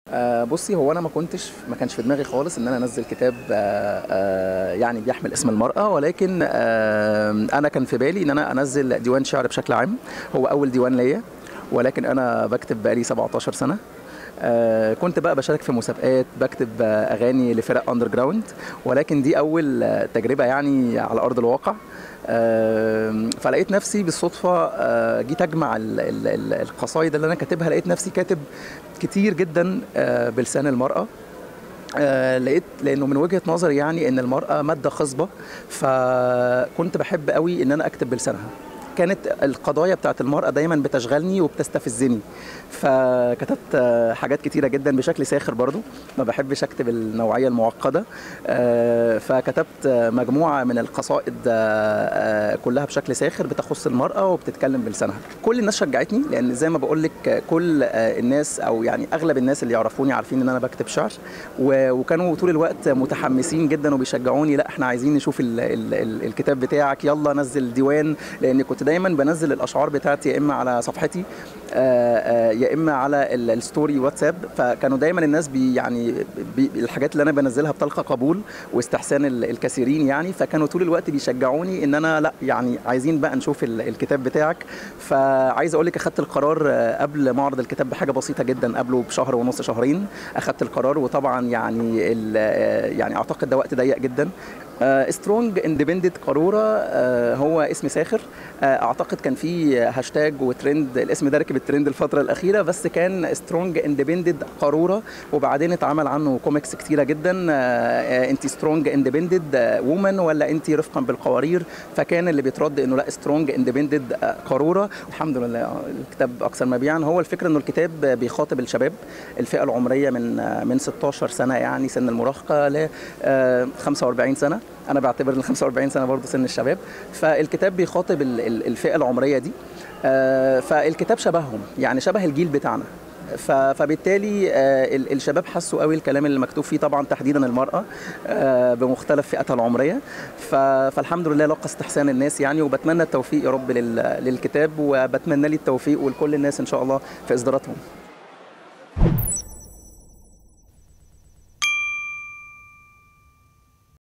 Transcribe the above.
آه، بصي هو انا ما كنتش ما كانش في دماغي خالص ان انا انزل كتاب آه، آه، يعني بيحمل اسم المراه ولكن آه، انا كان في بالي ان انا انزل ديوان شعر بشكل عام هو اول ديوان ليا ولكن انا بكتب بقالي 17 سنه آه، كنت بقى بشارك في مسابقات بكتب آه، اغاني لفرق اندر جراوند ولكن دي اول آه، تجربه يعني على ارض الواقع آه، فلقيت نفسي بالصدفه آه، جيت اجمع ال- ال- ال- القصايد اللي انا كاتبها لقيت نفسي كاتب كتير جدا آه، بلسان المراه آه، لقيت لانه من وجهه نظري يعني ان المراه ماده خصبه فكنت بحب قوي ان انا اكتب بلسانها كانت القضايا بتاعت المرأة دايما بتشغلني وبتستفزني فكتبت آه، حاجات كتيرة جدا بشكل ساخر برضو ما بحبش اكتب النوعية المعقدة آه، فكتبت آه، مجموعة من القصائد آه، آه، كلها بشكل ساخر بتخص المرأة وبتتكلم بلسانها كل الناس شجعتني لان زي ما بقول لك كل آه، الناس او يعني اغلب الناس اللي يعرفوني عارفين ان انا بكتب شعر و- وكانوا طول الوقت متحمسين جدا وبيشجعوني لا احنا عايزين نشوف ال ال ال الكتاب بتاعك يلا نزل ديوان لان كنت دايما بنزل الاشعار بتاعتي يا اما على صفحتي آه، آه، يا اما على ال- الستوري واتساب فكانوا دايما الناس بي يعني بي الحاجات اللي انا بنزلها بتلقى قبول واستحسان ال- الكثيرين يعني فكانوا طول الوقت بيشجعوني ان انا لا يعني عايزين بقى نشوف ال- الكتاب بتاعك فعايز اقول لك اخدت القرار آه، قبل معرض الكتاب بحاجه بسيطه جدا قبله بشهر ونص شهرين اخدت القرار وطبعا يعني ال- آه، يعني اعتقد ده وقت ضيق جدا سترونج اندبندنت قاروره آه، هو اسم ساخر آه، اعتقد كان في هاشتاج وترند الاسم ده ركب الترند الفتره الاخيره بس كان سترونج اندبندنت قاروره وبعدين اتعمل عنه كوميكس كتيره جدا انت سترونج اندبندنت وومن ولا انت رفقا بالقوارير فكان اللي بيترد انه لا سترونج ااندبندنت قاروره الحمد لله آه، الكتاب اكثر مبيعا هو الفكره انه الكتاب بيخاطب الشباب الفئه العمريه من آه، من 16 سنه يعني سن المراهقه ل آه، 45 سنه انا بعتبر ان 45 سنه برضه سن الشباب فالكتاب بيخاطب ال- ال- الفئه العمريه دي آه، فالكتاب شبههم يعني شبه الجيل بتاعنا ف- فبالتالي آه، ال- الشباب حسوا قوي الكلام اللي مكتوب فيه طبعا تحديدا المراه آه، بمختلف فئاتها العمريه ف- فالحمد لله لقى استحسان الناس يعني وبتمنى التوفيق يا رب لل- للكتاب وبتمنى لي التوفيق ولكل الناس ان شاء الله في اصداراتهم